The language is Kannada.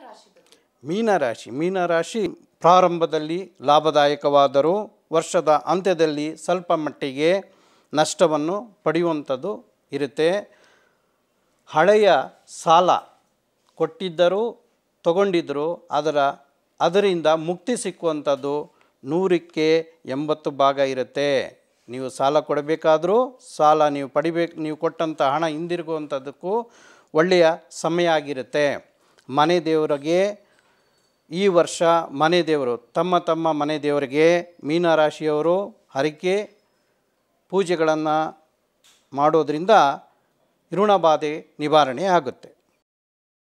ಮೀನರಾಶಿ ಬಗ್ಗೆ ಮೀನರಾಶಿ ಮೀನರಾಶಿ ಪ್ರಾರಂಭದಲ್ಲಿ ಲಾಭದಾಯಕವಾದರೂ ವರ್ಷದ ಅಂತ್ಯದಲ್ಲಿ ಸ್ವಲ್ಪ ಮಟ್ಟಿಗೆ ನಷ್ಟವನ್ನು ಪಡೆಯುವಂಥದ್ದು ಇರುತ್ತೆ ಹಳೆಯ ಸಾಲ ಕೊಟ್ಟಿದ್ದರೂ ತಗೊಂಡಿದ್ದರೂ ಅದರ ಅದರಿಂದ ಮುಕ್ತಿ ಸಿಕ್ಕುವಂಥದ್ದು ನೂರಕ್ಕೆ ಎಂಬತ್ತು ಭಾಗ ಇರುತ್ತೆ ನೀವು ಸಾಲ ಕೊಡಬೇಕಾದರೂ ಸಾಲ ನೀವು ಪಡಿಬೇಕು ನೀವು ಕೊಟ್ಟಂಥ ಹಣ ಹಿಂದಿರುಗುವಂಥದ್ದಕ್ಕೂ ಒಳ್ಳೆಯ ಸಮಯ ಆಗಿರುತ್ತೆ ಮನೆ ದೇವರಿಗೆ ಈ ವರ್ಷ ಮನೆ ದೇವರು ತಮ್ಮ ತಮ್ಮ ಮನೆ ದೇವರಿಗೆ ಮೀನರಾಶಿಯವರು ಹರಕೆ ಪೂಜೆಗಳನ್ನು ಮಾಡೋದರಿಂದ ಋಣಬಾಧೆ ನಿವಾರಣೆ ಆಗುತ್ತೆ